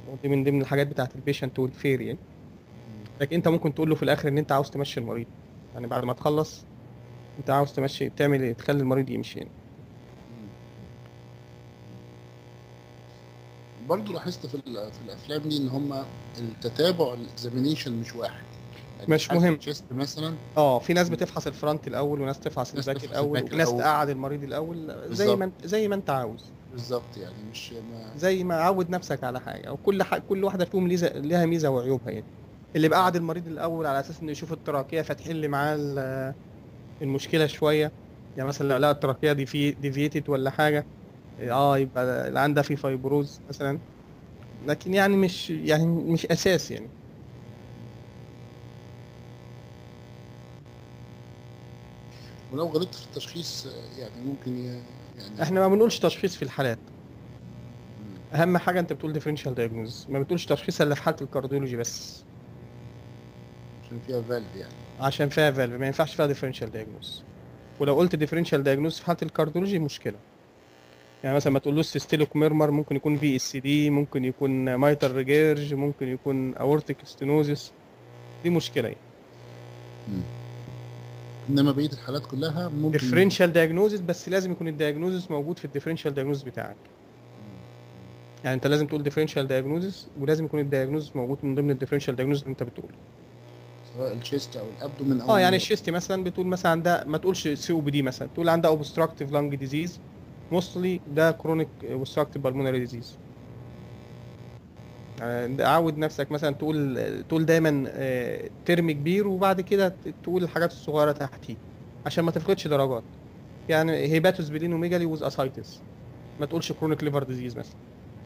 ودي من ضمن الحاجات بتاعت البيشنت والفير يعني لكن انت ممكن تقول له في الاخر ان انت عاوز تمشي المريض يعني بعد ما تخلص انت عاوز تمشي تعمل ايه تخلي المريض يمشي يعني. برضه لاحظت في ال- في الافلام دي ان هم التتابع الاكزامينيشن مش واحد يعني مش حالة مهم. الشيست مثلا اه في ناس بتفحص الفرونت الاول وناس تفحص ناس الباك تفحص الاول الباك وناس الأول. تقعد المريض الاول زي بالظبط. ما انت زي ما انت عاوز بالظبط يعني مش ما زي ما عود نفسك على حاجه او كل ح... كل واحده فيهم ليها ليها ميزه وعيوبها يعني اللي بقعد المريض الاول على اساس انه يشوف التراكيه فتحل معاه ال- المشكله شويه يعني مثلا لو لقى التراكيه دي في ديفيتد ولا حاجه اه يبقى اللي عندها في فايبروز مثلا لكن يعني مش يعني مش اساس يعني ولو غلطت في التشخيص آه، يعني ممكن ي- يعني احنا ما بنقولش تشخيص في الحالات اهم حاجه انت بتقول ديفرنشال دايجنوز ما بتقولش تشخيص الا في حاله الكارديولوجي بس عشان فيها فالف يعني عشان فيها فالف ما ينفعش فيها ديفرنشال دايجنوز ولو قلت ديفرنشال دايجنوز في حاله الكارديولوجي مشكله يعني مثلا ما تقولوش سيستيلوك ميرمر ممكن يكون في اس دي ممكن يكون مايتر ريجيرج ممكن يكون اورتيك ستينوزيس دي مشكله يعني انما بقيه الحالات كلها ممكن ديفرنشال دايجنوزيس بس لازم يكون الدايجنوزيس موجود في الديفرنشال دايجنوز بتاعك يعني انت لازم تقول ديفرنشال دايجنوزيس ولازم يكون الدايجنوزيس موجود من ضمن الديفرنشال دايجنوزيس اللي انت بتقوله سواء الشيست او الابدومين او اه يعني ال- الشيست مثلا بتقول مثلا عندها ما تقولش سي او بي دي مثلا تقول عندها اوبستراكتيف لانج ديزيز موستلي ده كرونيك اوبستراكتيف بالمونري ديزيز عود نفسك مثلا تقول تقول دايما آه، ترم كبير وبعد كده تقول الحاجات الصغيره تحتيه عشان ما تفقدش درجات يعني هيباتوس بلينوميجالي وز اسايتس ما تقولش كرونيك ليفر ديزيز مثلا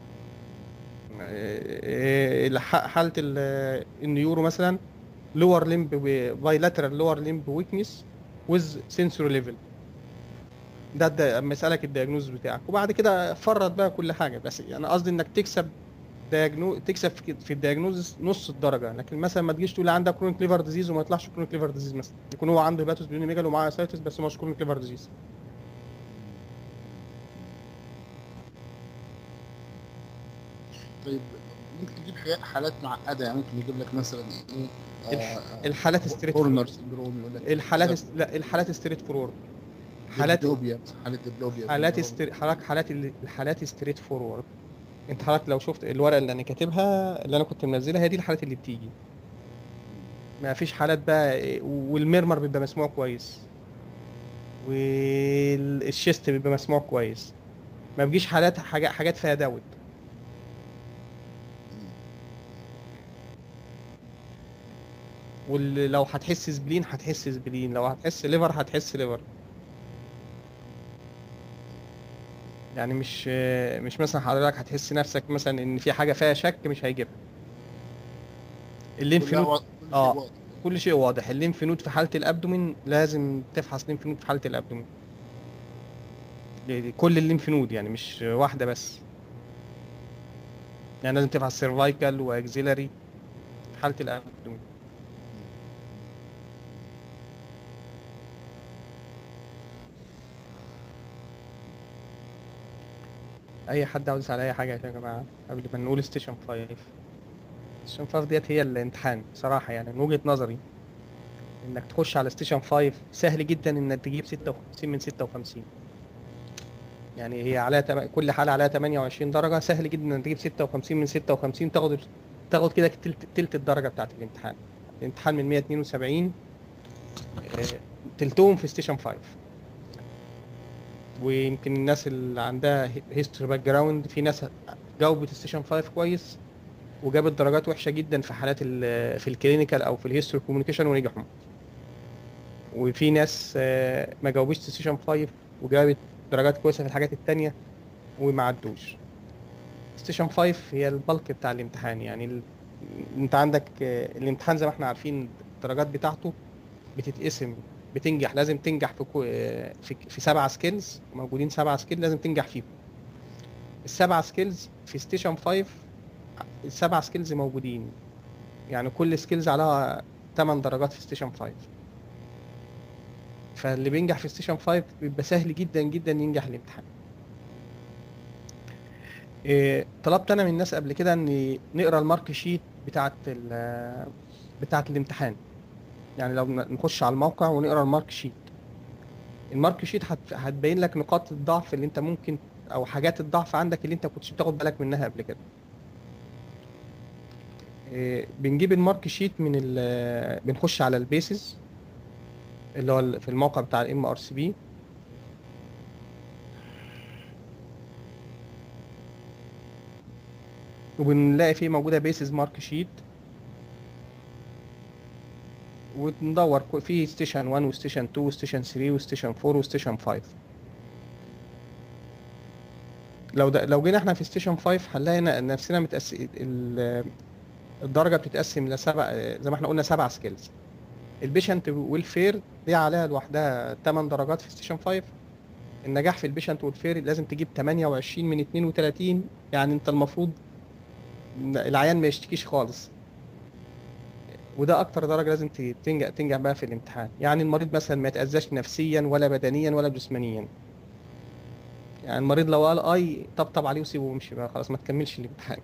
آه، آه، ح- حاله ال- النيورو مثلا لور ليمب بايلاترال لور ليمب ويكنس ويز سنسوري ليفل ده ده اما يسالك الدياجنوز بتاعك وبعد كده فرط بقى كل حاجه بس يعني قصدي انك تكسب دياجنو تكسب في في الدياجنوز نص الدرجه لكن مثلا ما تجيش تقول عندك كرونيك ليفر ديزيز وما يطلعش كرونيك ليفر ديزيز مثلا يكون هو عنده هيباتوس بيونيميجال ومعاه اسايتس بس مش كرونيك ليفر ديزيز طيب ممكن تجيب حاجات حالات معقده يعني ممكن يجيب لك مثلا ايه الح- الحالات ستريت كورنر سندروم يقول لك الحالات است... لا الحالات ستريت فورورد حالات ديبلوبيا حالات ديبلوبيا حالات استر... حالات حالات ال- الحالات ستريت فورورد انت حضرتك لو شفت الورقه اللي انا كاتبها اللي انا كنت منزلها هي دي الحالات اللي بتيجي ما فيش حالات بقى والميرمر بيبقى مسموع كويس والشيست بيبقى مسموع كويس ما بيجيش حالات حاجات حاجات فيها داوت ولو هتحس سبلين هتحس سبلين لو هتحس ليفر هتحس ليفر يعني مش مش مثلا حضرتك هتحس نفسك مثلا ان في حاجه فيها شك مش هيجيبها الليمف كلها نود واضح- كل شيء اه. واضح. كل شيء واضح الليمف نود في حاله الابدومين لازم تفحص ليمف نود في حاله الابدومين دي- كل الليمف نود يعني مش واحده بس يعني لازم تفحص سيرفايكال واكزيلاري في حاله الابدومين اي حد عاوز يسال اي حاجه يا جماعه قبل ما نقول ستيشن 5 ستيشن 5 ديت هي الامتحان بصراحه يعني من وجهه نظري انك تخش على ستيشن 5 سهل جدا انك تجيب 56 من 56 يعني هي عليها تم... كل حاله عليها 28 درجه سهل جدا انك تجيب 56 من 56 تاخد تاخد كده تلت, تلت الدرجه بتاعت الامتحان الامتحان من 172 آه، تلتهم في ستيشن 5 ويمكن الناس اللي عندها هيستوري باك جراوند في ناس جاوبت ستيشن 5 كويس وجابت درجات وحشه جدا في حالات ال- في الكلينيكال او في الهيستوري كوميونيكيشن ونجحوا وفي ناس آه، ما جاوبوش ستيشن 5 وجابت درجات كويسه في الحاجات التانية وما عدوش ستيشن 5 هي البلك بتاع الامتحان يعني ال... انت عندك آه، الامتحان زي ما احنا عارفين الدرجات بتاعته بتتقسم بتنجح لازم تنجح في كو... آه، في في سبعة سكيلز موجودين سبعة سكيل لازم تنجح فيهم السبعة سكيلز في ستيشن 5 السبع سكيلز موجودين يعني كل سكيلز عليها 8 درجات في ستيشن 5 فاللي بينجح في ستيشن 5 بيبقى سهل جدا جدا ينجح الامتحان إيه، طلبت انا من الناس قبل كده ان نقرا المارك شيت بتاعت ال- بتاعت الامتحان يعني لو نخش على الموقع ونقرا المارك شيت المارك شيت هت- هتبين لك نقاط الضعف اللي انت ممكن او حاجات الضعف عندك اللي انت كنتش بتاخد بالك منها قبل كده إيه، بنجيب المارك شيت من ال بنخش على البيسز اللي هو ال- في الموقع بتاع الام ار سي بي وبنلاقي فيه موجوده بيسز مارك شيت وندور كو- في ستيشن 1 وستيشن 2 وستيشن 3 وستيشن 4 وستيشن 5 لو ده لو جينا احنا في ستيشن 5 هنلاقي ن- نفسنا متقسم الدرجه بتتقسم لسبع زي ما احنا قلنا سبع سكيلز البيشنت والفير دي عليها لوحدها 8 درجات في ستيشن 5 النجاح في البيشنت والفير لازم تجيب 28 من 32 يعني انت المفروض إن العيان ما يشتكيش خالص وده اكتر درجه لازم ت- تنجح تنجح بقى في الامتحان يعني المريض مثلا ما يتاذاش نفسيا ولا بدنيا ولا جسمانيا يعني المريض لو قال اي طبطب عليه وسيبه وامشي بقى خلاص ما تكملش الامتحان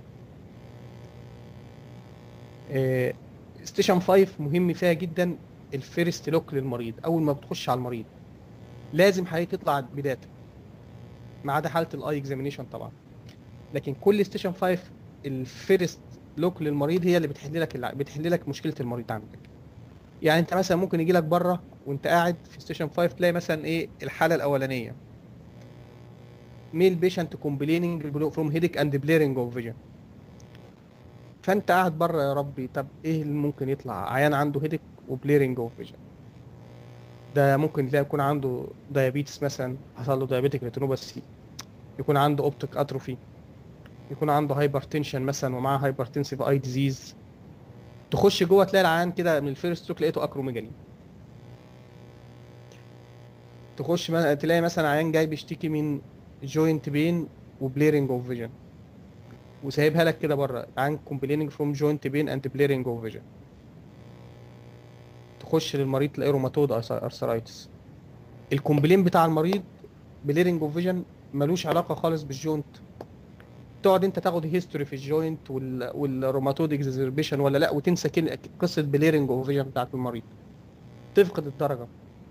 إيه، ستيشن 5 مهم فيها جدا الفيرست لوك للمريض اول ما بتخش على المريض لازم حضرتك تطلع بداتا ما عدا حاله الاي اكزامينيشن طبعا لكن كل ستيشن 5 الفيرست لوك للمريض هي اللي بتحل لك الع- بتحل لك مشكله المريض عندك يعني انت مثلا ممكن يجي لك بره وانت قاعد في ستيشن 5 تلاقي مثلا ايه الحاله الاولانيه ميل بيشنت كومبليننج فروم هيديك اند بليرنج اوف فيجن فانت قاعد بره يا ربي طب ايه اللي ممكن يطلع عيان عنده هيديك وبليرنج اوف فيجن ده ممكن تلاقي يكون عنده دايابيتس مثلا حصل له دايابيتك ريتينوباثي يكون عنده اوبتيك اتروفي يكون عنده هايبرتنشن مثلا ومعاه هايبرتنسيف اي ديزيز تخش جوه تلاقي العيان كده من الفيرست لوك لقيته اكروميجالي تخش ما- تلاقي مثلا عيان جاي بيشتكي من جوينت بين وبليرنج اوف فيجن وسايبها لك كده بره عن كومبليننج فروم جوينت بين اند بليرنج اوف فيجن تخش للمريض تلاقي روماتود ارثرايتس الكومبلين بتاع المريض بليرنج اوف فيجن ملوش علاقه خالص بالجوينت تقعد انت تاخد هيستوري في الجوينت وال... والروماتود اكزربيشن ولا لا وتنسى كل- قصه بليرنج اوف فيجن بتاعت المريض تفقد الدرجه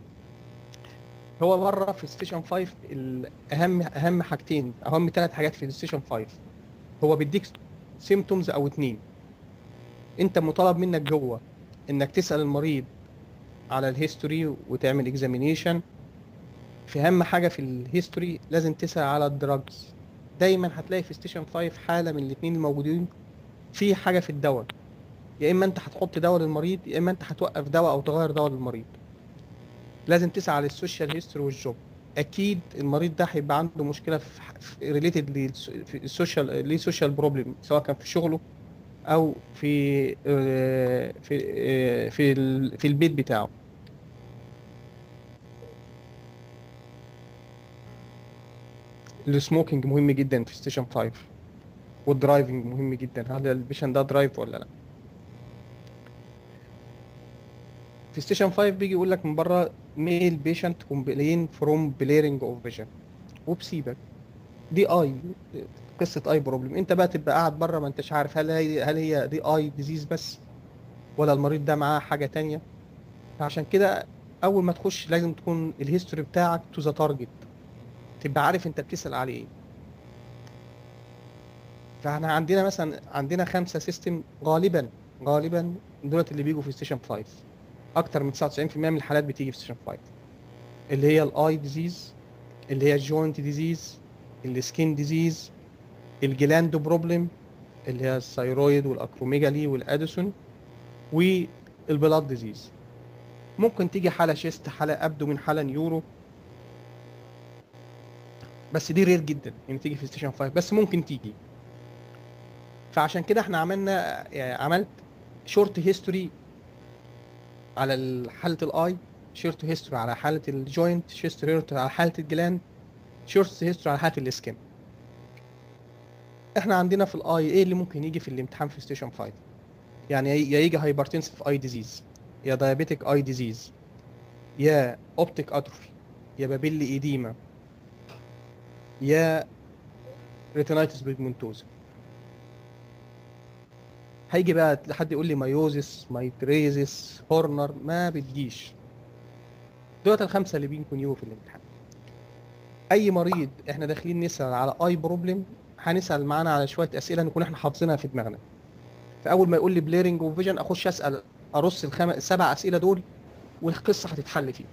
هو بره في ستيشن 5 الاهم اهم حاجتين اهم ثلاث حاجات في ستيشن 5 هو بيديك سيمتومز او اتنين انت مطالب منك جوه انك تسال المريض على الهيستوري وتعمل اكزامينيشن في اهم حاجه في الهيستوري لازم تسال على الدراجز دايما هتلاقي في ستيشن 5 حاله من الاثنين الموجودين في حاجه في الدواء يا اما انت هتحط دواء للمريض يا اما انت هتوقف دواء او تغير دواء للمريض لازم تسعى على السوشيال هيستوري والجوب اكيد المريض ده هيبقى عنده مشكله في ريليتد للسوشيال ليه سوشيال بروبلم سواء كان في شغله او في آه، في آه، في ال- في البيت بتاعه السموكينج مهم جدا في ستيشن 5 والدرايفنج مهم جدا هل البيشن ده درايف ولا لا في ستيشن 5 بيجي يقول لك من بره ميل بيشنت كومبلين فروم بليرنج اوف فيجن وبسيبك دي اي قصه اي بروبلم انت بقى تبقى قاعد بره ما انتش عارف هل هي هل هي دي اي ديزيز بس ولا المريض ده معاه حاجه تانية عشان كده اول ما تخش لازم تكون الهيستوري بتاعك تو ذا تارجت تبقى عارف انت بتسال على ايه فاحنا عندنا مثلا عندنا خمسه سيستم غالبا غالبا دولت اللي بيجوا في ستيشن 5 اكتر من 99% من الحالات بتيجي في ستيشن 5 اللي هي الاي ديزيز اللي هي الجوينت ديزيز السكين ديزيز الجلاند بروبلم اللي هي الثيرويد والاكروميجالي والاديسون والبلاد ديزيز ممكن تيجي حاله شيست حاله ابدومين حاله نيورو بس دي رير جدا يعني تيجي في ستيشن 5 بس ممكن تيجي فعشان كده احنا عملنا يعني عملت شورت هيستوري على ال- حاله الاي شورت هيستوري على حاله الجوينت شورت هيستوري على حاله الجلاند شورت هيستوري على حاله السكن احنا عندنا في الاي ايه اللي ممكن يجي في الامتحان في ستيشن 5 يعني يا يجي هايبرتنسيف اي ديزيز يا دايابيتيك اي ديزيز يا اوبتيك اتروفي يا بابيلي ايديما يا ريتينايتس بيجمنتوزا هيجي بقى حد يقول لي مايوزيس مايتريزيس هورنر ما بتجيش دول الخمسه اللي بيمكن يجوا في الامتحان اي مريض احنا داخلين نسال على اي بروبلم هنسال معانا على شويه اسئله نكون احنا حافظينها في دماغنا فاول ما يقول لي بليرنج وفيجن اخش اسال ارص الخم... السبع اسئله دول والقصه هتتحل فيه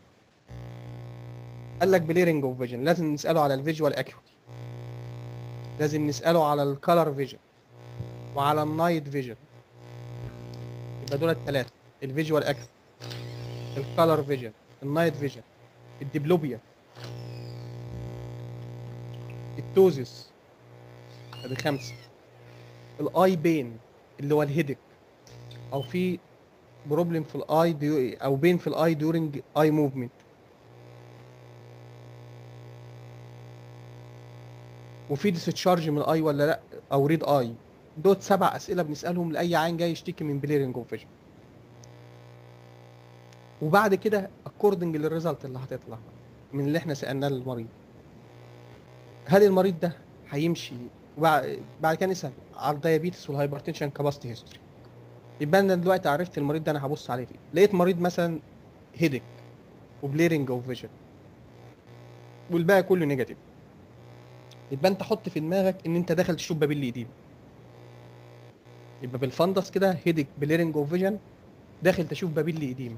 قال لك بليرنج اوف فيجن لازم نساله على الفيجوال اكيوتي لازم نساله على الكالر فيجن وعلى النايت فيجن يبقى دول الثلاثه الفيجوال اكيوتي الكالر فيجن النايت فيجن الديبلوبيا التوزيس ادي خمسه الاي بين اللي هو الهيدك او في بروبلم في الاي ديو او بين في الاي دورنج اي موفمنت وفي ديسشارج من الاي ولا لا او ريد اي دول سبع اسئله بنسالهم لاي عين جاي يشتكي من بليرنج اوف فيجن وبعد كده اكوردنج للريزلت اللي هتطلع من اللي احنا سالناه للمريض هل المريض ده هيمشي وبعد بعد كده نسال على الدايابيتس والهايبرتنشن كاباستي هيستوري يبقى انا دلوقتي عرفت المريض ده انا هبص عليه فيه لقيت مريض مثلا هيدك وبليرنج اوف فيجن والباقي كله نيجاتيف يبقى انت حط في دماغك ان انت داخل تشوف بابيل ايديم يبقى بالفندس كده هيدك بليرنج اوف فيجن داخل تشوف بابيل ايديم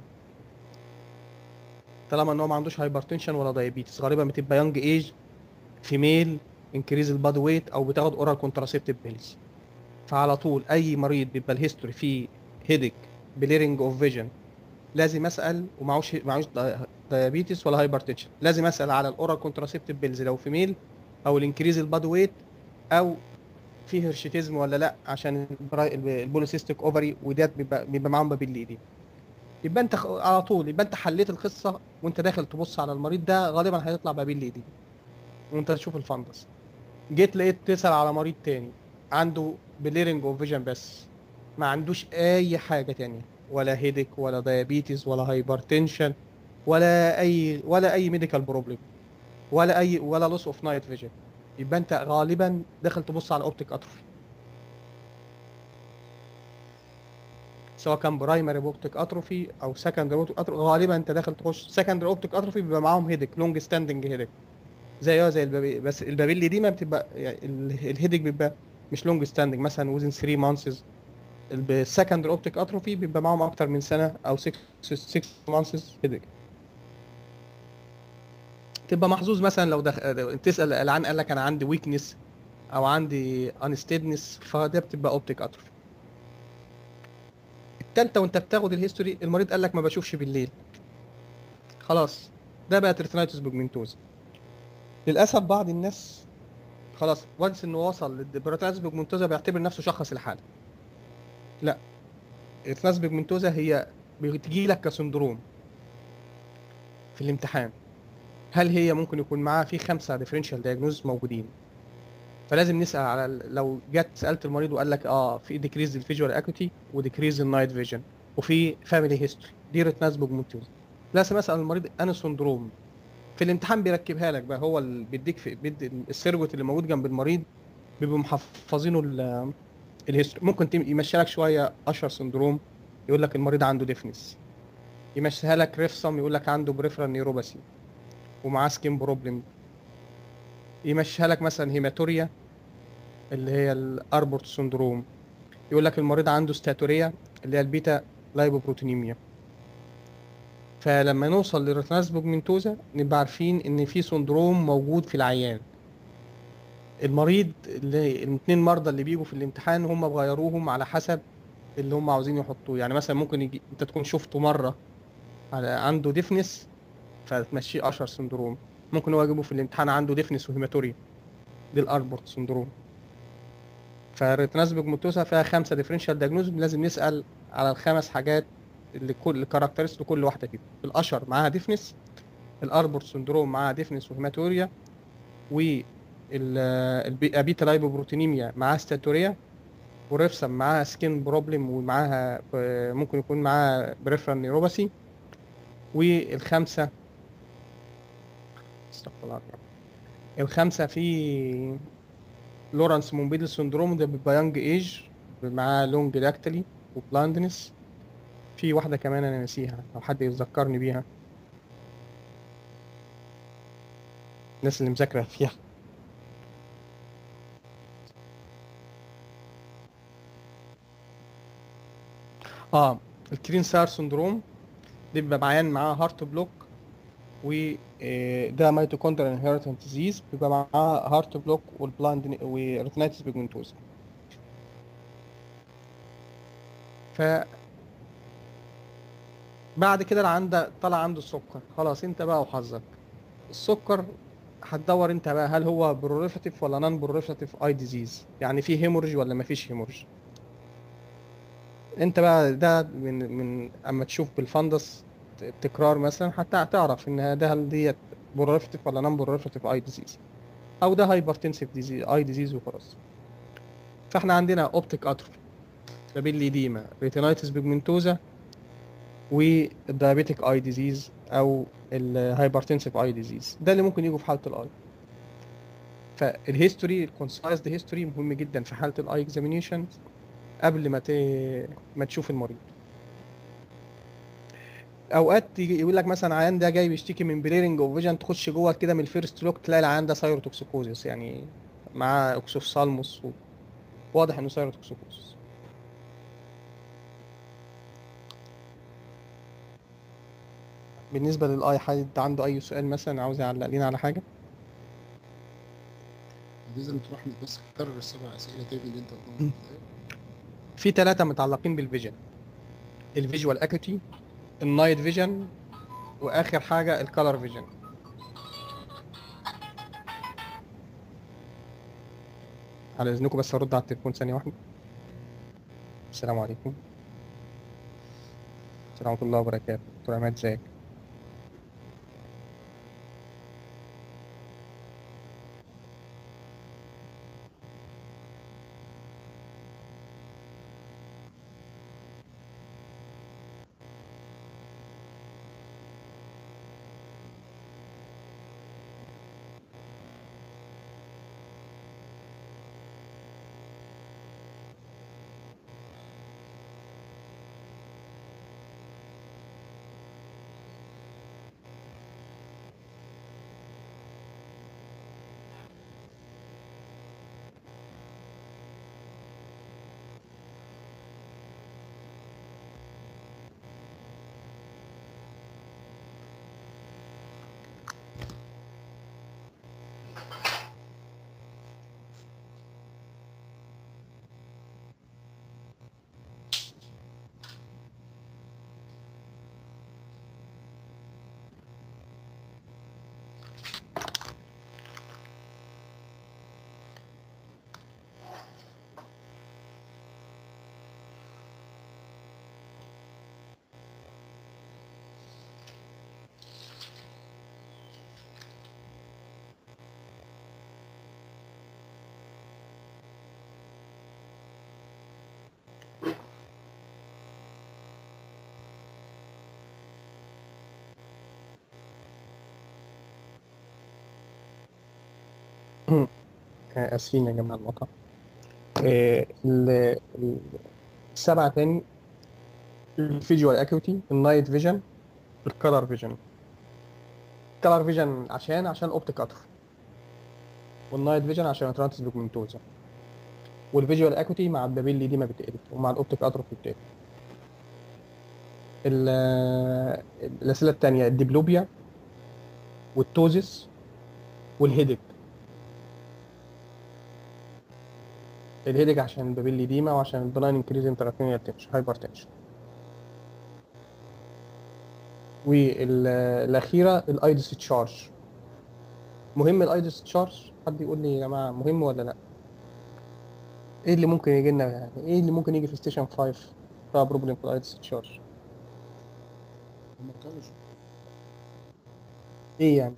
طالما ان هو ما عندوش هايبرتنشن ولا دايابيتس غالبا بتبقى يونج ايج فيميل انكريز البادي ويت او بتاخد اورال كونتراسيبتيف بيلز فعلى طول اي مريض بيبقى الهيستوري فيه هيدك بليرنج اوف فيجن لازم اسال ومعوش معوش دايابيتس ولا هايبرتنشن لازم اسال على الاورال كونتراسيبتيف بيلز لو فيميل او الانكريز البادي ويت او في هيرشيتيزم ولا لا عشان البوليسيستيك اوفري وديت بيبقى بيبقى معاهم بابيل دي يبقى انت خ- على طول يبقى انت حليت القصه وانت داخل تبص على المريض ده غالبا هيطلع بابيل دي وانت تشوف الفندس جيت لقيت تسال على مريض تاني عنده بليرنج اوف فيجن بس ما عندوش اي حاجه تانية ولا هيدك ولا دايابيتس ولا هايبرتنشن ولا اي ولا اي ميديكال بروبلم ولا اي ولا لوس اوف نايت فيجن يبقى انت غالبا داخل تبص على اوبتيك اتروفي سواء كان برايمري اوبتيك اتروفي او سكندري اوبتيك اتروفي غالبا انت داخل تخش سكندري اوبتيك اتروفي بيبقى معاهم هيدك لونج ستاندنج هيدك زيها زي البابي بس البابيلي دي ما بتبقى يعني ال- الهيدك بيبقى مش لونج ستاندنج مثلا وزن 3 مانثز السكندري اوبتيك اتروفي بيبقى معاهم اكتر من سنه او 6 6 مانثز هيدك تبقى محظوظ مثلا لو دخ... تسال العيان قال لك انا عندي ويكنس او عندي انستيدنس فده بتبقى اوبتيك اتروفي التالتة وانت بتاخد الهيستوري المريض قال لك ما بشوفش بالليل خلاص ده بقى تريتينايتس بيجمنتوز للاسف بعض الناس خلاص وانس انه وصل للبريتينايتس بيجمنتوزا بيعتبر نفسه شخص الحاله لا التريتينايتس بيجمنتوزا هي بتجي لك كسندروم في الامتحان هل هي ممكن يكون معاها في خمسه ديفرنشال دايجنوز موجودين فلازم نسال على ال- لو جت سالت المريض وقال لك اه في ديكريز الفيجوال اكوتي وديكريز النايت فيجن وفي فاميلي هيستوري دي ريتناز بوجمنتوز لازم اسال المريض انا سندروم في الامتحان بيركبها لك بقى هو اللي بيديك في بيدي السيرفوت اللي موجود جنب المريض بيبقوا محفظينه ال- الهيستوري ممكن تم- يمشي لك شويه اشهر سندروم يقول لك المريض عنده ديفنس يمشيها لك ريفسم يقول لك عنده بريفرال نيوروباثي ومعاه سكين بروبلم يمشيها لك مثلا هيماتوريا اللي هي الاربورت سندروم يقول لك المريض عنده ستاتوريا اللي هي البيتا لايبوبروتينيميا فلما نوصل للريتناز بوجمنتوزا نبقى عارفين ان في سندروم موجود في العيان المريض اللي الاثنين مرضى اللي بيجوا في الامتحان هم بغيروهم على حسب اللي هم عاوزين يحطوه يعني مثلا ممكن يجي انت تكون شفته مره على عنده ديفنس فتمشيه اشهر سندروم ممكن هو يجيبه في الامتحان عنده ديفنس وهيماتوريا دي الاربورت سندروم فالريتناز بيجمنتوزا فيها خمسه ديفرنشال دايجنوز لازم نسال على الخمس حاجات اللي كل كاركترست لكل واحده فيهم الاشهر معاها ديفنس الاربورت سندروم معاها ديفنس وهيماتوريا والابيتا لايبوبروتينيميا معاها ستاتوريا والريفسم معاها سكين بروبلم ومعاها آه، ممكن يكون معاها بريفرال نيوروباثي والخمسه استغفر الله العظيم. الخمسه في لورانس مونبيدل سندروم ده بيبقى يانج ايج معاه لونج لاكتلي وبلاندنس في واحدة كمان أنا ناسيها لو حد يذكرني بيها الناس اللي مذاكرة فيها اه الكرين سار سندروم ده بيبقى معيان معاه هارت بلوك و آه، ده ميتوكوندريال انهيرتنت ديزيز بيبقى معاه هارت بلوك والبلاند وريتينايتس بيجمنتوزا ف بعد كده اللي عندك طلع عنده السكر خلاص انت بقى وحظك السكر هتدور انت بقى هل هو بروليفاتيف ولا نون بروليفاتيف اي ديزيز يعني في هيمورج ولا ما فيش هيمورج انت بقى ده من من اما تشوف بالفندس تكرار مثلا حتى هتعرف ان ده هل ديت بروليفاتيف ولا نون بروليفاتيف اي ديزيز او ده هايبرتنسيف ديزيز اي ديزيز وخلاص فاحنا عندنا اوبتيك اتروفي بابيلي ديما ريتينايتس بيجمنتوزا والدايابيتيك اي ديزيز او الهايبرتنسيف اي ديزيز ده اللي ممكن يجوا في حاله الاي فالهيستوري الكونسايزد هيستوري مهم جدا في حاله الاي اكزامينيشن قبل ما ت... ما تشوف المريض اوقات يجي يقول لك مثلا عيان ده جاي بيشتكي من بليرنج اوف فيجن تخش جوه كده من الفيرست لوك تلاقي العيان ده سايروتوكسيكوزيس يعني معاه اكسوفسالموس و... واضح انه سايروتوكسيكوزيس بالنسبه للاي حد عنده اي سؤال مثلا عاوز يعلق لنا على حاجه لازم تروح بس تكرر السبع اسئله تاني اللي انت قلتهم في ثلاثة متعلقين بالفيجن الفيجوال اكوتي النايت فيجن واخر حاجة الكالر فيجن على اذنكم بس ارد على التليفون ثانية واحدة السلام عليكم السلام ورحمة الله وبركاته دكتور عماد ازيك آه، اسفين يا جماعة المقطع آه، ال- ال- السبعة تاني الفيجوال اكوتي النايت فيجن الكالر فيجن الكالر فيجن عشان عشان اوبتيك اتروفي والنايت فيجن عشان اترانتس بيجمنتوزا والفيجوال اكوتي مع البابيلي دي ما بتقلب ومع الاوبتيك اتروفي بتقلب ال- الاسئله التانية الديبلوبيا والتوزيس والهيدك الهيدك عشان البابيلي ديما وعشان البناين انكريز انتراكرينيال تنشن هايبر تنشن والاخيره الايدس تشارج مهم الايدس تشارج حد يقول لي يا جماعه مهم ولا لا ايه اللي ممكن يجي لنا يعني ايه اللي ممكن يجي في ستيشن 5 فيها بروبلم في الايدس تشارج هم كانوا ايه يعني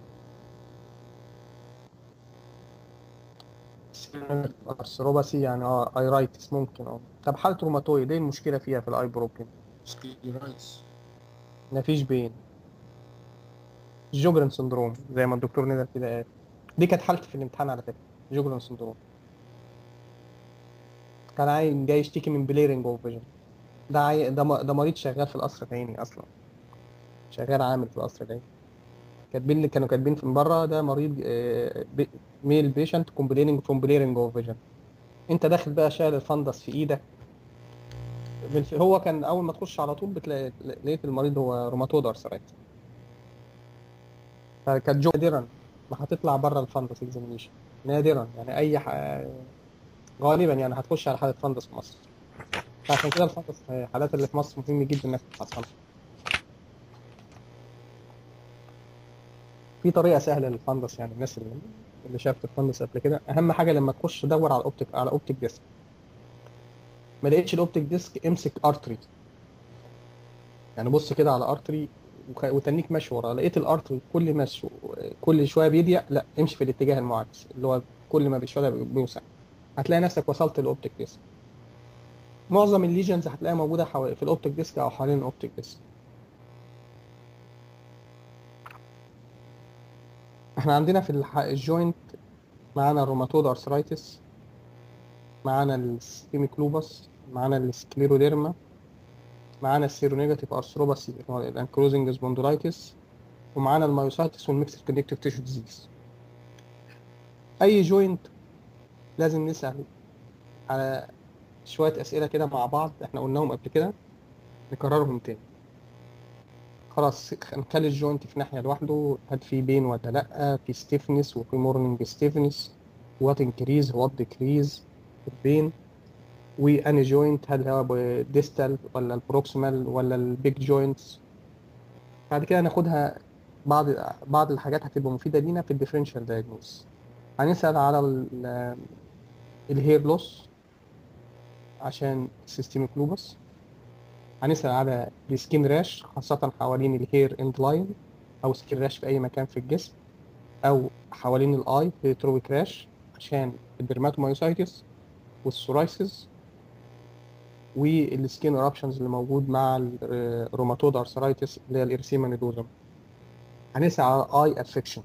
ارثروباسي يعني اه ايرايتس ممكن اه طب حاله روماتويد ايه المشكله فيها في الاي بروبلم سكليرايز مفيش بين جوجرن سندروم زي ما الدكتور ندى كده قال دي كانت حالتي في الامتحان على فكره جوجرن سندروم كان عايز جاي يشتكي من بليرنج اوف فيجن ده عاي... ده م- ده مريض شغال في القصر العيني اصلا شغال عامل في القصر العيني كاتبين اللي كانوا كاتبين من بره ده مريض ميل بيشنت كومبليننج فروم بليرنج اوف فيجن انت داخل بقى شايل الفندس في ايدك بالف- هو كان اول ما تخش على طول بتلاقي لقيت المريض هو روماتويد ارثرايتس فكانت جو نادرا ما هتطلع بره الفندس اكزامينيشن نادرا يعني اي ح... غالبا يعني هتخش على حاله فندس في مصر فعشان كده الفندس الحالات اللي في مصر مهم جدا انك تفحصها في طريقه سهله للفندس يعني الناس اللي اللي شافت الفندس قبل كده اهم حاجه لما تخش دور على الاوبتيك على اوبتيك ديسك ما لقيتش الاوبتيك ديسك امسك ارتري يعني بص كده على ارتري وخ- وتنيك ماشي وراه لقيت الارتري كل ما شو- كل شويه بيضيق لا امشي في الاتجاه المعاكس اللي هو كل ما بشويه بيوسع هتلاقي نفسك وصلت للاوبتيك ديسك معظم الليجنز هتلاقيها موجوده حوالي في الاوبتيك ديسك او حوالين الاوبتيك ديسك احنا عندنا في الح- الجوينت معانا الروماتود ارثرايتس معانا السيستيميك لوبس معانا السكليروديرما معانا السيرونيجاتيف ارثروباسي اللي هو الانكلوزنج سبوندولايتس ومعانا المايوسايتس والميكسد كونكتيف تيشو ديزيز اي جوينت لازم نسال على شويه اسئله كده مع بعض احنا قلناهم قبل كده نكررهم تاني خلاص نخلي الجوينت في ناحيه لوحده هل في بين ولا لا في ستيفنس وفي مورنينج ستيفنس وات انكريز وات ديكريز البين واني جوينت هل هو ديستال ولا البروكسيمال ولا البيج جوينتس بعد كده ناخدها بعض بعض الحاجات هتبقى مفيده لينا في الديفرنشال دايجنوز هنسال على ال- الهير لوس عشان سيستميك لوبس هنسال على السكين راش خاصه حوالين الهير اند لاين او سكين راش في اي مكان في الجسم او حوالين الاي هيترويك راش عشان الدرماتومايوسايتس والسورايسيس والسكين اورابشنز اللي موجود مع الروماتود ارثرايتس اللي هي الارسيما نيدوزم هنسعى على اي افكشن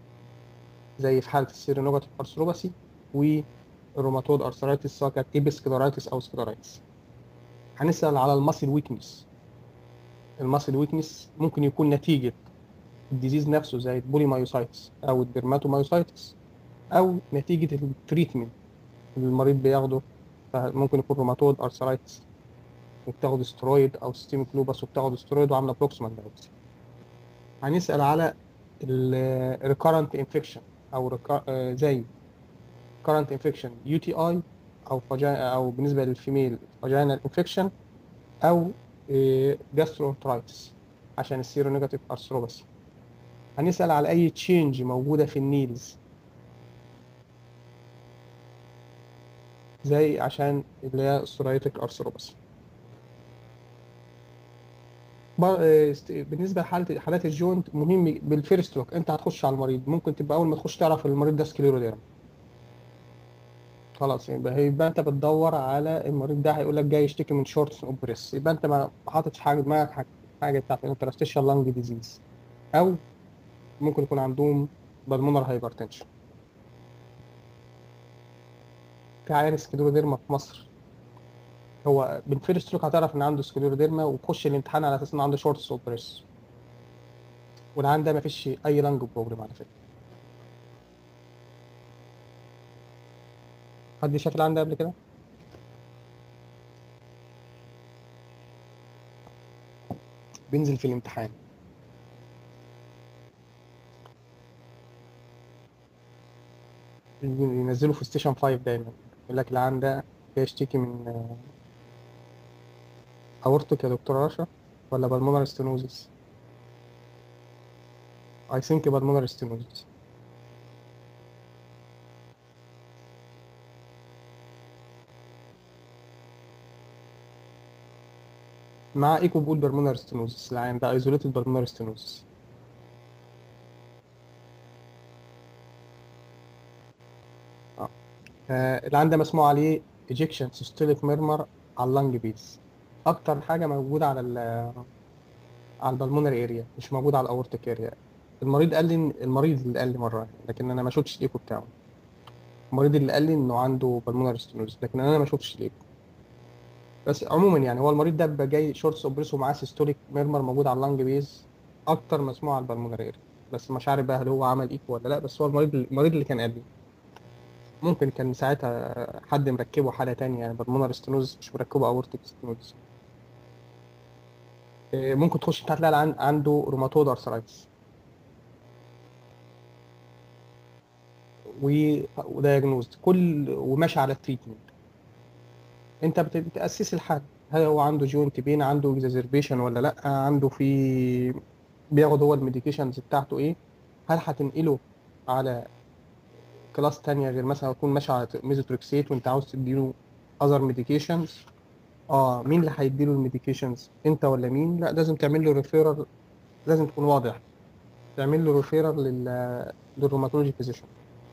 زي في حاله السيرينوجاتيف ارثروباسي والروماتود ارثرايتس سواء كانت ايبسكلورايتس او سكلورايتس هنسال على الماسل ويكنس الماسل ويكنس ممكن يكون نتيجه الديزيز نفسه زي البوليمايوسايتس او الدرماتومايوسايتس او نتيجه التريتمنت اللي المريض بياخده فممكن يكون روماتود ارثرايتس وبتاخد سترويد او سيستيميك لوبس وبتاخد سترويد وعامله بروكسيمال دايبس هنسال على الريكارنت انفكشن او recur- آه، زي current infection يو تي اي او فاجينا او بالنسبه للفيميل فاجينال انفكشن او جاسترونترايتس عشان السيرو نيجاتيف ارثروباسي هنسال على اي تشينج موجوده في النيلز زي عشان اللي هي السورايتك ارثروباسي بر- آه، است- بالنسبه لحاله حالات الجوينت مهم بالفيرست لوك انت هتخش على المريض ممكن تبقى اول ما تخش تعرف المريض ده سكليروديرم خلاص يبقى هيبقى انت بتدور على المريض ده هيقول لك جاي يشتكي من شورتس اوف بريس يبقى انت ما حاطط في حاجه دماغك حاجه حاجه بتاعت انترستيشال لانج ديزيز او ممكن يكون عندهم بالمونر هايبرتنشن في عيان سكليروديرما في مصر هو بالفيرست لوك هتعرف ان عنده سكليروديرما وتخش الامتحان على اساس انه عنده شورتس اوف بريس والعيان ده مفيش اي لانج بروبلم على فكره حد شاف العيان ده قبل كده؟ بينزل في الامتحان ينزلوا في ستيشن 5 دايما يقول لك العيان ده بيشتكي من اورتك يا دكتور رشا ولا بالمونر ستينوزيس I think بالمونر ستينوزيس مع ايكو بول بالمونر ستينوزيس العيان ده ايزوليتد بالمونر ستينوزيس اه آه، العيان ده مسموع عليه ejection systolic murmur على اللنج بيز اكتر حاجه موجوده على ال على البلمونري اريا مش موجوده على الاورتيك اريا المريض قال لي إن- المريض اللي قال لي مره لكن انا ما شفتش الايكو بتاعه المريض اللي قال لي انه عنده بالمونر ستينوز لكن انا ما شفتش ليه بس عموما يعني هو المريض ده بيبقى جاي شورتس اوبريس ومعاه سيستوليك ميرمر موجود على اللانج بيز اكتر مسموع على البالمونر اريا بس مش عارف بقى هل هو عمل ايكو ولا لا بس هو المريض المريض اللي كان قال لي ممكن كان ساعتها حد مركبه حاله تانية يعني بالمونر ستينوز مش مركبه اورتيك ستينوز إيه، ممكن تخش انت هتلاقي عن- عنده روماتويد ارثرايتس ودايجنوزد كل وماشي على التريتمنت انت بت- بتاسس الحد هل هو عنده جوينت بين عنده اكزازربيشن ولا لا عنده في بياخد هو الميديكيشنز بتاعته ايه هل هتنقله على كلاس تانية غير مثلا يكون ماشي على ميزوتريكسيت وانت عاوز تديله اذر ميديكيشنز اه مين اللي هيديله الميديكيشنز انت ولا مين لا لازم تعمل له ريفيرال لازم تكون واضح تعمل له ريفيرال لل للروماتولوجي فيزيشن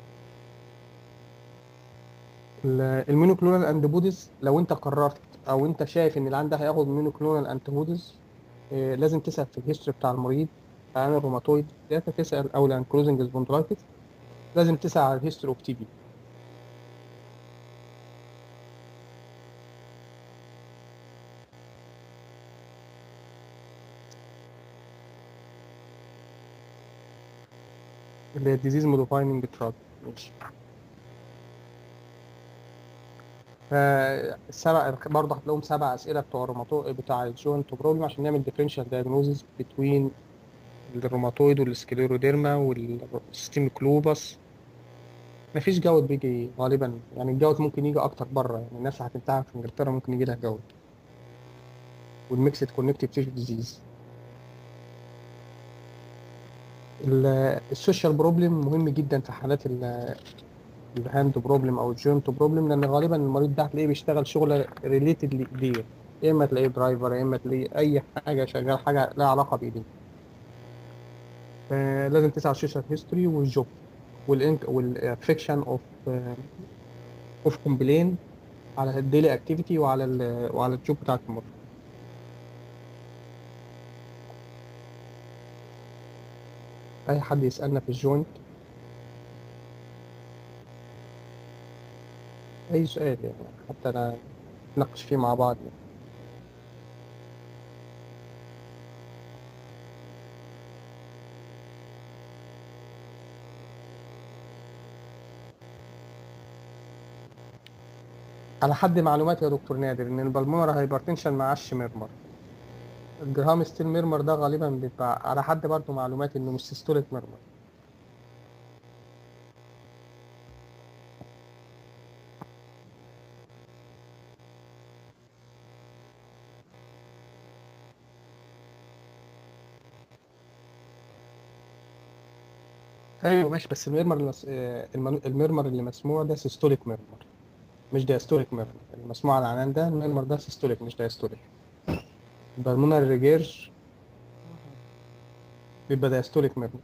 المينوكلونال انتيبوديز لو انت قررت او انت شايف ان العيان ده هياخد مينوكلونال انتيبوديز آه، لازم تسال في الهيستوري بتاع المريض عن الروماتويد داتا تسال او الانكلوزنج سبوندلايتس لازم تسال على الهيستوري اوف تي بي اللي هي ديزيز موديفايننج تراك ماشي فالسبع برضه هتلاقيهم سبع اسئله بتوع الروماتو بتاع الجوينت بروبلم عشان نعمل ديفرنشال دايجنوزز بين الروماتويد والسكليروديرما والسيستيميك لوبس مفيش جود بيجي غالبا يعني الجود ممكن يجي اكتر بره يعني الناس اللي هتمتحن في انجلترا ممكن يجي لها جود والميكسد كونكتيف تيشو ديزيز السوشيال بروبلم مهم جدا في حالات ال- الهاند بروبلم او الجوينت بروبلم لان غالبا المريض ده هتلاقيه بيشتغل شغل ريليتد لايديه يا اما تلاقيه درايفر يا اما تلاقيه اي حاجه شغال حاجه لها علاقه بايديه آه، لازم تسعى السوشيال هيستوري والجوب والانك والافكشن اوف اوف كومبلين على الديلي اكتيفيتي وعلى ال وعلى الجوب بتاعت المريض اي حد يسالنا في الجوينت اي سؤال يعني حتى انا نناقش فيه مع بعض يعني. على حد معلوماتي يا دكتور نادر ان البلمونر هايبرتنشن معاش ميرمر الجرهام ستيل ميرمر ده غالبا بيبقى على حد برضه معلوماتي انه مش سيستوليك ميرمر ايوه ماشي بس الميرمر اللي مس... آه، المن- الميرمر اللي مسموع ده سيستوليك ميرمر مش دايستوليك ميرمر المسموع على العنان ده الميرمر ده سيستوليك مش دايستوليك البلمونر ريجيرش بيبقى دايستوليك ميرمر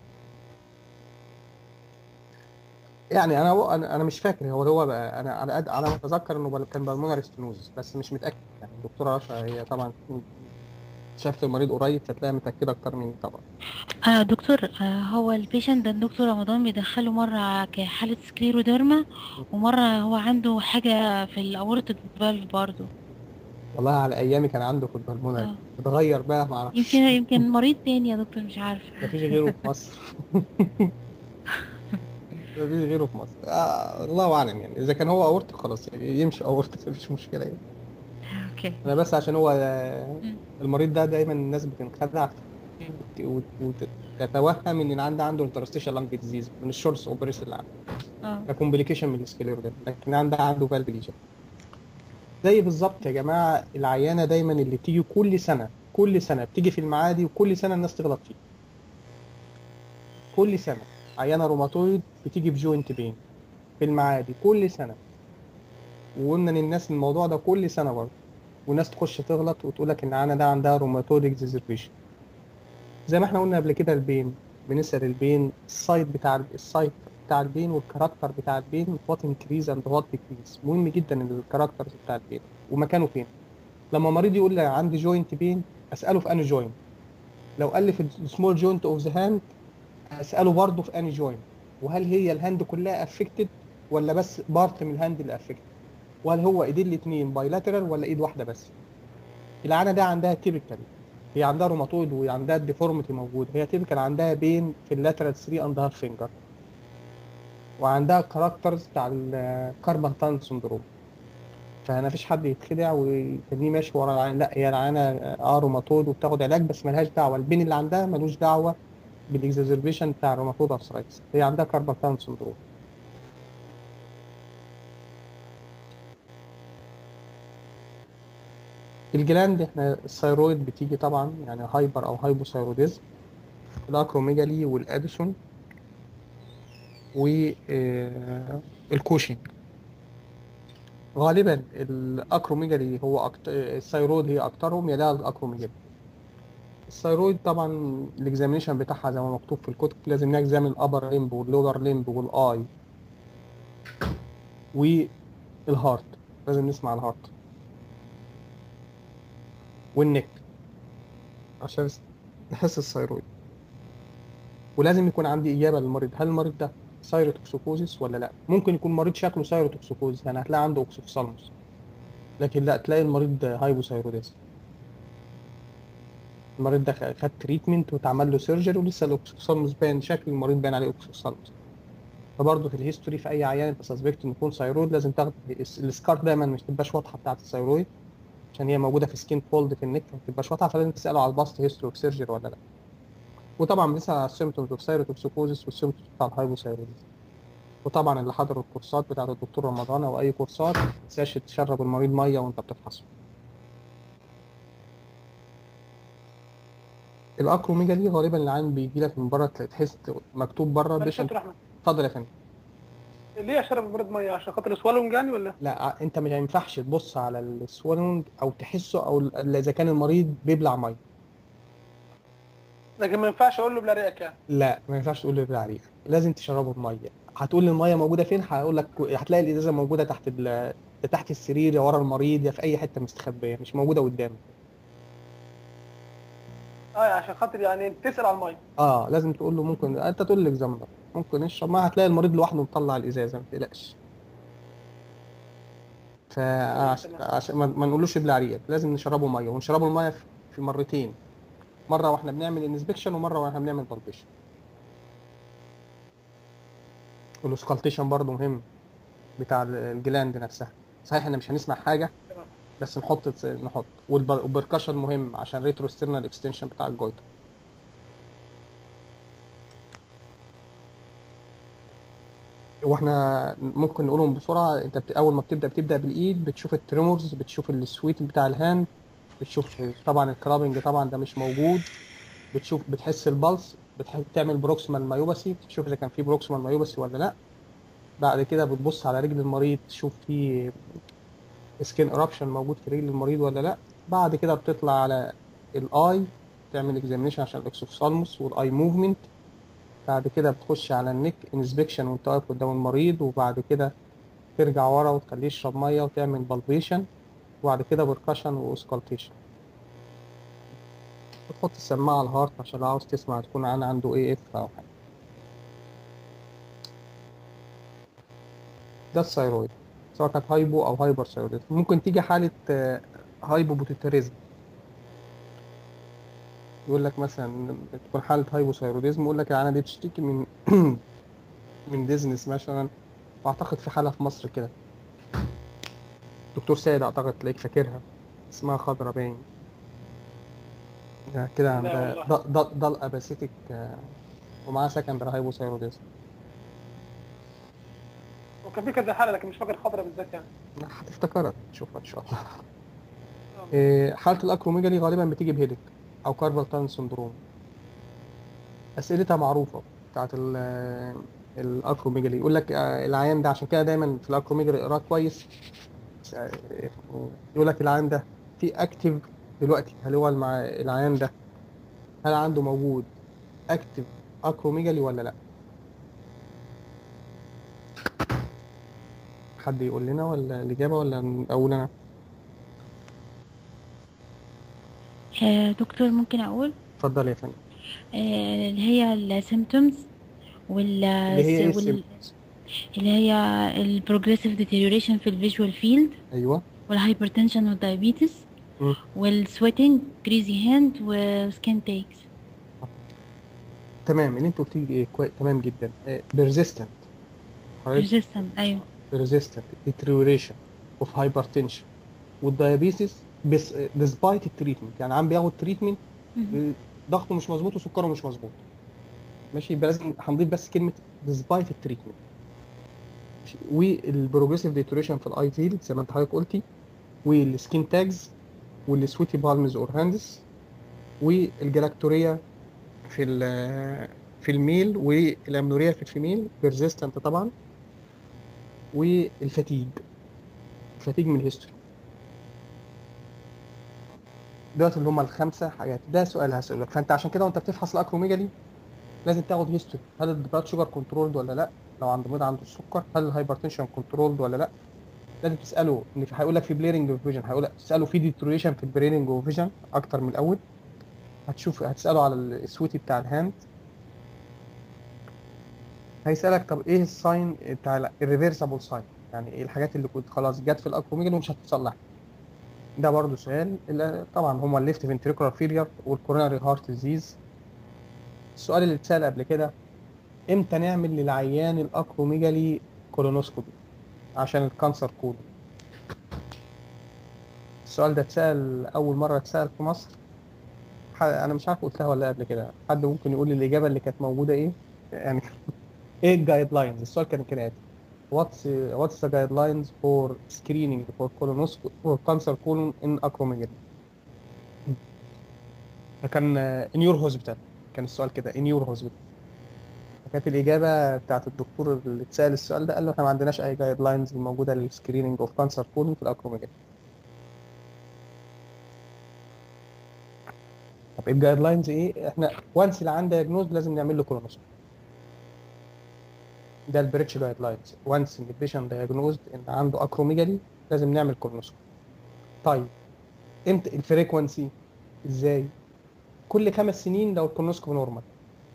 يعني انا انا انا مش فاكر هو هو بقى انا على قد على ما اتذكر انه بل- كان بالمونر ستينوز بس مش متاكد يعني الدكتوره رشا هي طبعا شافت المريض قريب فتلاقيها متاكده اكتر مني طبعا آه دكتور آه هو البيشنت ده الدكتور رمضان بيدخله مرة كحالة سكليروديرما ومرة هو عنده حاجة في الأورتيك فالف برضه والله على ايامي كان عنده في البلمونر آه. اتغير بقى ما اعرفش يمكن يمكن مريض تاني يا دكتور مش عارفة مفيش غيره في مصر مفيش غيره في مصر آه الله اعلم يعني اذا كان هو اورتك خلاص يعني يمشي اورتك مفيش مشكله يعني اوكي انا بس عشان هو آه، مم. المريض ده دايما الناس بتنخدع وت- وتتوهم ان عنده عنده انترستيشال لانج ديزيز من الشورتس اوبريس اللي عنده اه ككومبليكيشن من السكليرو ده لكن عنده عنده فالف ليجن زي بالظبط يا جماعه العيانه دايما اللي بتيجي كل سنه كل سنه بتيجي في المعادي وكل سنه الناس تغلط فيه كل سنه عيانه روماتويد بتيجي بجوينت بين في المعادي كل سنه وقلنا للناس الموضوع ده كل سنه برضه والناس تخش تغلط وتقول لك ان العيانه ده عندها روماتويد اكزيزربيشن زي ما احنا قلنا قبل كده البين بنسال البين السايت بتاع السايت بتاع البين والكاركتر بتاع البين وات انكريز اند وات ديكريز مهم جدا الكاركتر بتاع البين ومكانه فين لما مريض يقول لي عندي جوينت بين اساله في انهي جوينت لو قال لي في السمول جوينت اوف ذا هاند اساله برضه في انهي جوينت وهل هي الهاند كلها افكتد ولا بس بارت من الهاند اللي افكت وهل هو ايدين الاثنين بايلاترال ولا ايد واحده بس العانه ده عندها تيبيكال هي عندها روماتويد وعندها الديفورميتي موجود هي تيبيكال عندها بين في اللاترال 3 اند هاف فينجر وعندها كاركترز بتاع الكاربال تان سندروم فما فيش حد يتخدع ويتنيه ماشي ورا العين لا هي العانه اه روماتويد وبتاخد علاج بس ملهاش دعوه البين اللي عندها ملوش دعوه بالاكزازربيشن بتاع الروماتويد ارثرايتس هي عندها كاربال تان سندروم الجلاند احنا الثيرويد بتيجي طبعا يعني هايبر او هايبوثايروديزم الاكروميجالي والاديسون والكوشنج غالبا الاكروميجالي هو أكتر الثيرويد هي اكترهم يليها الاكروميجالي الثيرويد طبعا الاكزامينشن بتاعها زي ما مكتوب في الكتب لازم نكزامن الابر ليمب واللور ليمب والاي والهارت لازم نسمع الهارت والنك عشان نحس الثيرويد ولازم يكون عندي اجابه للمريض هل المريض ده ثايروتوكسيكوزيس ولا لا ممكن يكون مريض شكله ثايروتوكسيكوزيس يعني هتلاقي عنده اوكسوفثالموس لكن لا تلاقي المريض هايبوثايروديز المريض ده خد تريتمنت واتعمل له سيرجري ولسه الاوكسوفثالموس باين شكل المريض باين عليه اوكسوفثالموس فبرضه في الهيستوري في اي عيان انت سسبكت انه يكون ثايرويد لازم تاخد السكار دايما مش تبقاش واضحه بتاعه الثايرويد عشان هي موجوده في سكين فولد في النك ما تبقاش واضحه فلازم تساله على الباست هيستوري اوف سيرجري ولا لا وطبعا بنسال على السيمتومز اوف ثايروتوكسيكوزيس والسيمتومز بتاع الهايبوثايروديزم وطبعا اللي حضروا الكورسات بتاعت الدكتور رمضان او اي كورسات ما تنساش تشرب المريض ميه وانت بتفحصه الاكروميجالي غالبا العين بيجي لك من بره تحس مكتوب بره معلش يا بيشن دكتور احمد اتفضل يا فندم ليه اشرب المريض ميه عشان خاطر السوالونج يعني ولا لا انت ما ينفعش تبص على السوالنج او تحسه او ال- اذا كان المريض بيبلع ميه لكن ما ينفعش اقول له بلا ريقك يعني لا ما ينفعش تقول لي عليه لازم تشربه بميه هتقول لي الميه موجوده فين هقول لك هتلاقي الازازه موجوده تحت ال... تحت السرير يا ورا المريض يا في اي حته مستخبيه مش موجوده قدامك اه عشان خاطر يعني تسال على الميه اه لازم تقول له ممكن انت تقول الاكزامبل ممكن اشرب ما هتلاقي المريض لوحده مطلع الازازه ما تقلقش فعشان عشان ما ما نقولوش ابلع ريقك لازم نشربه ميه ونشربه الميه في- في مرتين مره واحنا بنعمل انسبكشن ومره واحنا بنعمل بالبيشن والسكالتيشن برضه مهم بتاع الجلاند نفسها صحيح احنا مش هنسمع حاجه تمام. بس نحط نحط والبركشن مهم عشان ريترو ستيرنال اكستنشن بتاع الجويتر واحنا ممكن نقولهم بسرعه انت بت... اول ما بتبدا بتبدا بالايد بتشوف التريمورز بتشوف السويت بتاع الهاند بتشوف طبعا الكرابنج طبعا ده مش موجود بتشوف بتحس البلس بتحب تعمل بروكسيمال مايوباسي تشوف اذا كان في بروكسيمال مايوباسي ولا لا بعد كده بتبص على رجل المريض تشوف في سكين ايربشن موجود في رجل المريض ولا لا بعد كده بتطلع على الاي تعمل اكزامينشن عشان الاكسوفثالموس والاي موفمنت بعد كده بتخش على النك انسبكشن وانت واقف قدام المريض وبعد كده ترجع ورا وتخليه يشرب ميه وتعمل بالبيشن وبعد كده بركشن واسكالتيشن بتحط السماعه على الهارت عشان لو عاوز تسمع تكون انا عنده اي اف او حاجه ده الثيرويد سواء كانت هايبو او هايبر ثيرويد ممكن تيجي حاله آه، هايبو بوتيتاريزم يقول لك مثلا تكون حاله هايبوثايروديزم يقول لك انا دي بتشتكي من من ديزنس مثلا واعتقد في حاله في مصر كده دكتور سيد اعتقد تلاقيك فاكرها اسمها خضرا باين ده كده عندها والله. ض- ض- ضل اباسيتك آه، ومعاها سكندري هايبوثايروديزم وكان في كذا حاله لكن مش فاكر خضره بالذات يعني هتفتكرها تشوفها ان شاء الله إيه، حالة الأكروميجالي غالبا بتيجي بهيدك أو كاربال تان سندروم أسئلتها معروفة بتاعت ال- الأكروميجالي يقول لك آه، العيان ده عشان كده دايما في الأكروميجالي اقراه كويس آه، يقول لك العيان ده في أكتف دلوقتي هل هو مع العيان ده هل عنده موجود أكتف أكروميجالي ولا لأ؟ حد يقول لنا ولا الإجابة ولا أقول أنا؟ آه، دكتور ممكن اقول اتفضل يا فندم آه، اللي هي السيمتومز وال اللي هي إيه وال- الsymptoms؟ اللي هي ال progressive deterioration في ال visual field ايوه والهايبرتنشن والدايابيتس مم. والسويتنج كريزي هاند وسكين تيكس تمام اللي انت قلت لي ايه كويس تمام جدا بيرزيستنت resistant ايوه resistant deterioration of hypertension والديابيتس بس despite التريتمنت يعني عم بياخد تريتمنت مهم. ضغطه مش مظبوط وسكره مش مظبوط ماشي يبقى لازم هنضيف بس كلمه despite التريتمنت والبروجريسيف ديتوريشن في الاي فيلد زي ما انت حضرتك قلتي والسكين تاجز والسويتي بالمز اور هاندز والجلاكتوريا في ال- في الميل والامنوريا في الفيميل بيرزيستنت طبعا والفتيج الفتيج من الهيستوري دلوقتي اللي هم الخمسه حاجات ده سؤال هسألك فانت عشان كده وانت بتفحص الاكروميجالي لازم تاخد هيستوري هل البلاد شوجر كنترولد ولا لا لو عند مريض عنده السكر هل الهايبرتنشن كنترولد ولا لا لازم تساله ان في هيقول لك في بليرنج اوف فيجن هيقول لك تساله في ديتوريشن في البليرنج اوف فيجن اكتر من الاول هتشوف هتساله على السويتي بتاع الهاند هيسالك طب ايه الساين بتاع الريفرسبل ساين يعني ايه الحاجات اللي كنت خلاص جت في الاكروميجالي ومش هتتصلح ده برضه سؤال اللي طبعا هما الليفت فنتريكولار فيلير والكوروناري هارت ديزيز السؤال اللي اتسال قبل كده امتى نعمل للعيان الاكروميجالي كولونوسكوبي عشان الكانسر كله السؤال ده اتسال اول مره اتسال في مصر ح- انا مش عارف قلتها ولا لا قبل كده حد ممكن يقول لي الاجابه اللي كانت موجوده ايه يعني ايه الجايد لاينز السؤال كان كالاتي what's what's the guidelines for screening for colonoscopy for cancer colon in acromegaly ده كان in your hospital كان السؤال كده in your hospital كانت الإجابة بتاعت الدكتور اللي اتسأل السؤال ده قال له احنا ما عندناش أي جايد لاينز موجودة للسكريننج اوف كانسر كولون في الأكروميجالي طب الجايد لاينز ايه؟ احنا وانس اللي عنده دايجنوز لازم نعمل له كولونوسكوبي ده البريتش جايد لاينز وانس ان البيشنت دايجنوزد ان عنده اكروميجالي لازم نعمل كولونوسكوبي طيب امتى الفريكونسي ازاي؟ كل خمس سنين لو الكولونوسكوبي نورمال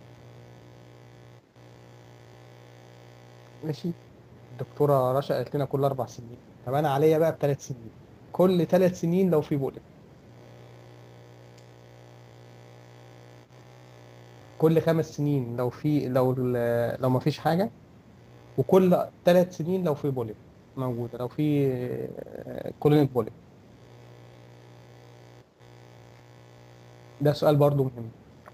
ماشي الدكتورة رشا قالت لنا كل أربع سنين طب أنا عليا بقى بثلاث سنين كل ثلاث سنين لو في بوليب كل خمس سنين لو في لو ال- لو ما فيش حاجة وكل ثلاث سنين لو في بوليب موجودة لو في كولونيك بوليب ده سؤال برضو مهم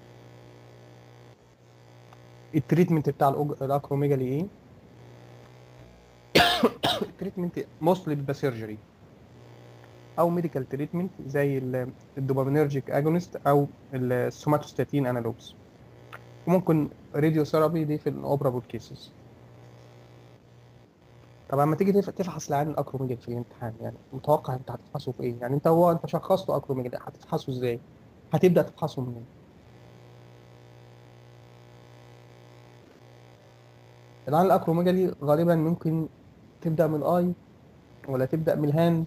التريتمنت بتاع الأوج- الأكروميجالي ايه؟ التريتمنت موستلي بيبقى سيرجري او ميديكال تريتمنت زي ال- الدوبامينرجيك اجونست او السوماتوستاتين انالوجز وممكن راديو ثيرابي دي في الاوبرابل كيسز طب لما تيجي تف- تفحص العيان الاكروميجال في الامتحان يعني متوقع انت هتفحصه في ايه يعني انت هو انت شخصته اكروميجال هتفحصه ازاي هتبدا تفحصه منين العيان الاكروميجالي غالبا ممكن تبدا من الاي ولا تبدا من الهاند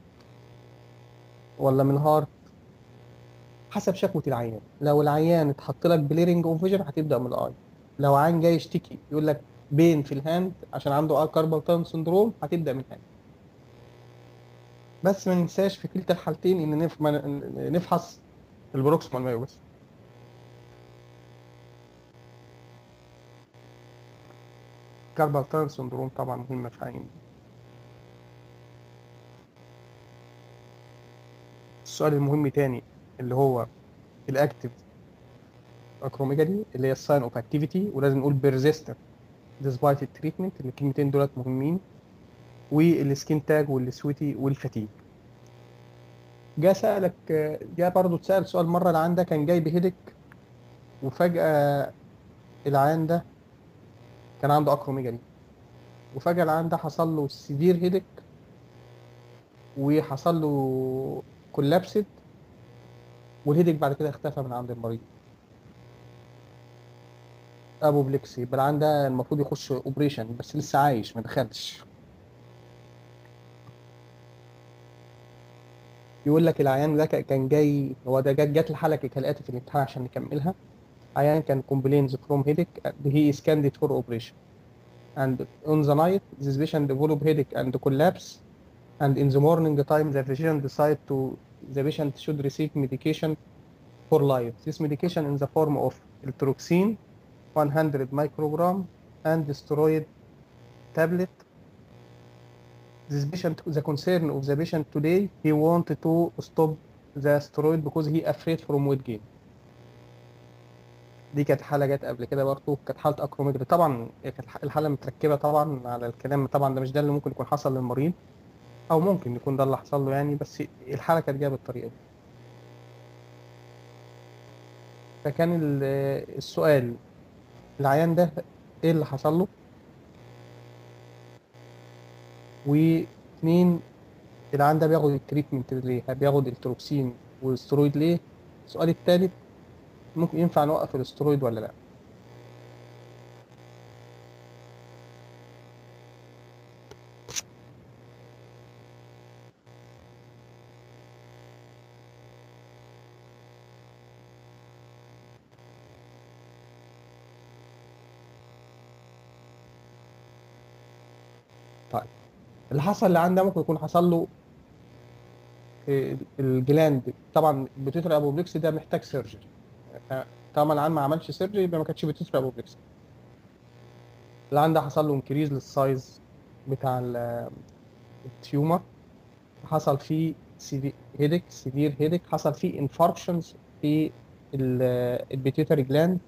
ولا من الهارت حسب شكوى العيان لو العيان اتحط لك بليرنج اوف فيجن هتبدا من الاي لو عيان جاي يشتكي يقول لك بين في الهاند عشان عنده كاربال تاون سندروم هتبدا من الهاند بس ما ننساش في كلتا الحالتين ان نف... ما ن- نفحص البروكسيمال مايو بس كاربال تاون سندروم طبعا مهمه في عين السؤال المهم تاني اللي هو الاكتف اكروميجالي اللي هي الساين اوف اكتيفيتي ولازم نقول بيرزيستنت ديسبايت التريتمنت الكلمتين دولت مهمين والسكين تاج والسويتي والفتيج جا سألك جا برضه اتسأل سؤال مرة العيان ده كان جاي بهيدك وفجأة العيان ده كان عنده اكروميجالي وفجأة العيان ده حصل له سيفير هيدك وحصل له كولابسد والهيدك بعد كده اختفى من عند المريض ابو بليكسي يبقى العيان ده المفروض يخش اوبريشن بس لسه عايش ما دخلش يقول لك العيان ده كان جاي هو ده جت جت الحلقه كالاتي في الامتحان عشان نكملها عيان كان كومبلينز فروم هيدك هي سكاندد فور اوبريشن and on the night this patient develop headache and collapse and in the morning time the physician decide to the patient should receive medication for life this medication in the form of eltroxin 100 microgram and steroid tablet this patient the concern of the patient today he wanted to stop the steroid because he afraid from weight gain دي كانت حالة جت قبل كده برضه كانت حالة أكروميجري طبعا هي كانت الحالة متركبة طبعا على الكلام طبعا ده مش ده اللي ممكن يكون حصل للمريض أو ممكن يكون ده اللي حصل له يعني بس الحالة كانت جاية بالطريقة دي فكان ال- السؤال العيان ده ايه اللي حصل له واثنين العيان ده بياخد التريتمنت ليه بياخد التروكسين والسترويد ليه السؤال الثالث ممكن ينفع نوقف الاسترويد ولا لا طيب اللي حصل اللي عنده ممكن يكون حصل له إيه، الجلاند طبعا بتتر ابوبلكس ده محتاج سيرجري طالما العيان ما عملش سيرجري يبقى ما كانتش بتتر ابوبلكس اللي عنده حصل له انكريز للسايز بتاع ال- التيومر حصل فيه هيدك سيفير هيدك حصل فيه انفاركشنز في البيتيوتري جلاند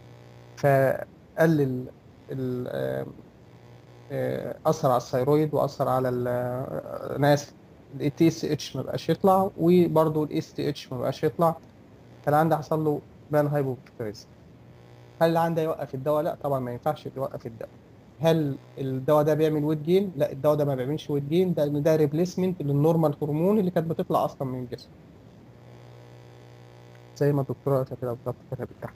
فقلل ال- آم، آه، اثر على الثيرويد واثر على الناس التي اس اتش ما بقاش يطلع وبرده الاس تي اتش ما بقاش يطلع كان عنده حصل له بان هايبوبكتيريزم هل اللي عنده يوقف الدواء لا طبعا ما ينفعش يوقف الدواء هل الدواء ده بيعمل ويت جين لا الدواء ده ما بيعملش ويت جين ده ده ريبليسمنت للنورمال هرمون اللي كانت بتطلع اصلا من الجسم زي ما الدكتوره قالت كده بالظبط كده بالتحت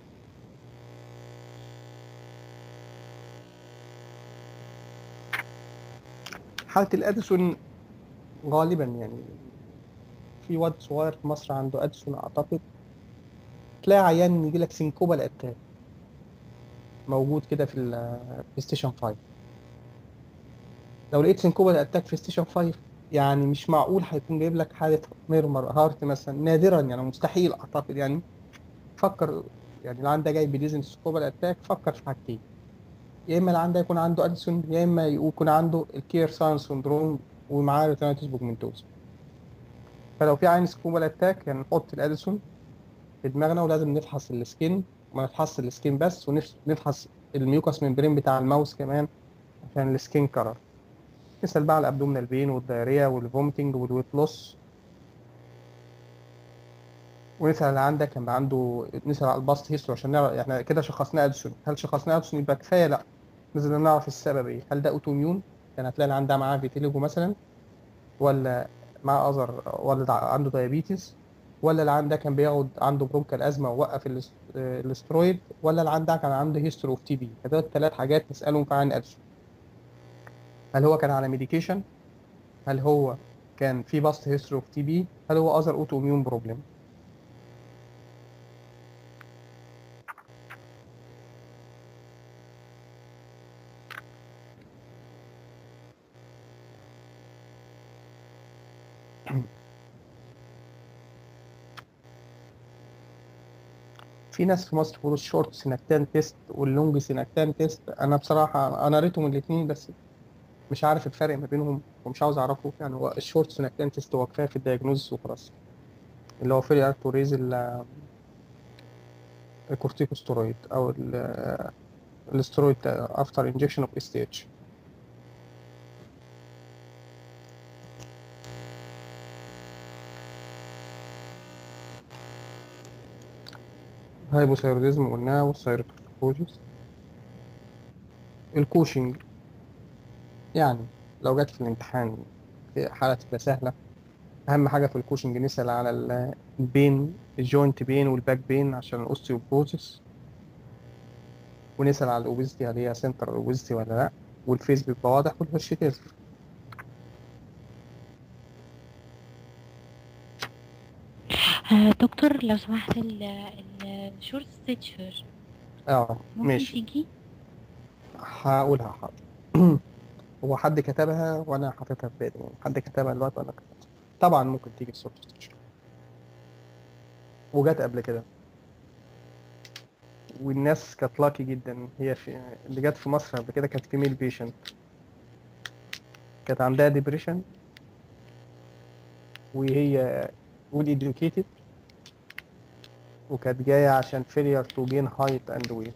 حالة الأديسون غالبا يعني في واد صغير في مصر عنده أديسون أعتقد تلاقي عيان يجي لك سينكوبال أتاك موجود كده في البلاي ستيشن 5 لو لقيت سينكوبال أتاك في ستيشن 5 يعني مش معقول هيكون جايب لك حالة ميرمر هارت مثلا نادرا يعني مستحيل أعتقد يعني فكر يعني اللي عنده جاي بديزن سينكوبال أتاك فكر في حاجتين يا اما اللي عنده يكون عنده اديسون يا اما يكون عنده الكير ساين سندروم ومعاه ريتينيتس بوجمنتوز فلو في عين سكوبال اتاك يعني نحط الاديسون في دماغنا ولازم نفحص السكين وما نفحص السكين بس ونفحص الميوكاس ممبرين بتاع الماوس كمان عشان السكين كرر نسأل بقى على الابدومينال بين والدايريا والفوميتنج والويت لوس ونسأل اللي عندك كان عنده نسأل على الباست هيستوري عشان نعرف احنا كده شخصنا اديسون هل شخصنا اديسون يبقى كفايه لا لازم نعرف السبب ايه هل ده اوتوميون يعني هتلاقي اللي عندها معاه فيتيليجو مثلا ولا معاه اذر ولا ده عنده دايابيتس ولا اللي عندها كان بياخد عنده برونكال ازمه ووقف الاس- آه، الاسترويد ولا اللي عندها كان عنده هيستوري اوف تي بي فدول الثلاث حاجات نسالهم في عين اديسون هل هو كان على ميديكيشن هل هو كان في باست هيستوري اوف تي بي هل هو اذر اوتو اميون بروبلم في ناس في مصر بيقولوا الشورت سينكتان تيست واللونج سينكتان تيست انا بصراحه انا قريتهم الاثنين بس مش عارف الفرق ما بينهم ومش عاوز اعرفه يعني هو الشورت سينكتان تيست هو كفايه في الدياجنوز وخلاص اللي هو فيلير تو ريز الكورتيكوستيرويد او ال- الاسترويد افتر انجكشن اوف اس تي اتش هايبوثايروديزم قلناها والثايروكوجيس الكوشنج يعني لو جت في الامتحان في حالة تبقى سهلة أهم حاجة في الكوشنج نسأل على ال- البين الجوينت بين والباك بين عشان الأوستيوبروزيس ونسأل على الأوبيزيتي هل هي سنتر أوبيزيتي ولا لأ والفيس بيبقى واضح والهرشيتيز آه دكتور لو سمحت الشورت ستيتشر اه ممكن ماشي تيجي هقولها حاضر هو حد كتبها وانا حاططها في بالي يعني حد كتبها دلوقتي وانا كتبتها طبعا ممكن تيجي في سورس ستيشن وجت قبل كده والناس كانت لاكي جدا هي في اللي جت في مصر قبل كده كانت فيميل بيشنت كانت عندها ديبريشن وهي ويل educated وكانت جاية عشان failure to gain height and weight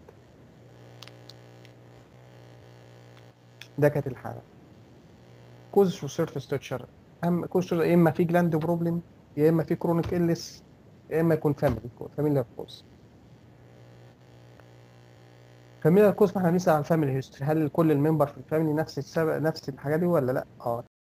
ده كانت الحالة كوز في سيرت ستركشر أهم كوز يا إما في جلاند بروبلم يا إما في كرونيك إلس يا إما يكون فاميلي فاميليار كوز فاميليار كوز فاحنا بنسأل عن فاميلي هيستوري هل كل الممبر في الفاميلي نفس السبب نفس الحاجة دي ولا لأ؟ اه